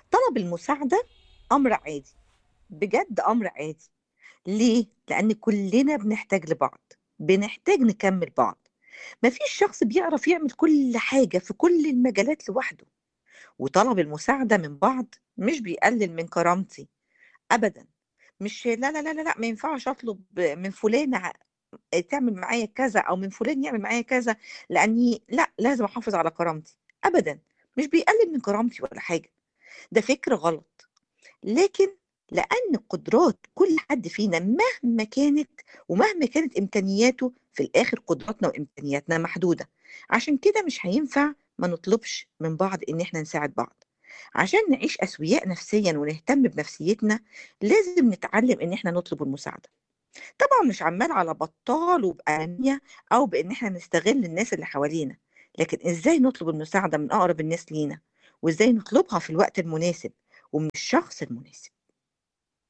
طلب المساعدة أمر عادي بجد أمر عادي ليه؟ لأن كلنا بنحتاج لبعض بنحتاج نكمل بعض مفيش شخص بيعرف يعمل كل حاجة في كل المجالات لوحده وطلب المساعدة من بعض مش بيقلل من كرامتي أبدا مش لا لا لا لا لا ما ينفعش أطلب من فلانة تعمل معايا كذا أو من فلان يعمل معايا كذا لأني لا لازم أحافظ على كرامتي أبدا مش بيقلل من كرامتي ولا حاجة ده فكر غلط لكن لأن قدرات كل حد فينا مهما كانت ومهما كانت إمكانياته في الآخر قدراتنا وإمكانياتنا محدودة عشان كده مش هينفع ما نطلبش من بعض إن إحنا نساعد بعض عشان نعيش أسوياء نفسيا ونهتم بنفسيتنا لازم نتعلم إن إحنا نطلب المساعدة طبعا مش عمال على بطال وبأنانية أو بإن إحنا نستغل الناس اللي حوالينا لكن إزاي نطلب المساعدة من أقرب الناس لينا وإزاي نطلبها في الوقت المناسب ومن الشخص المناسب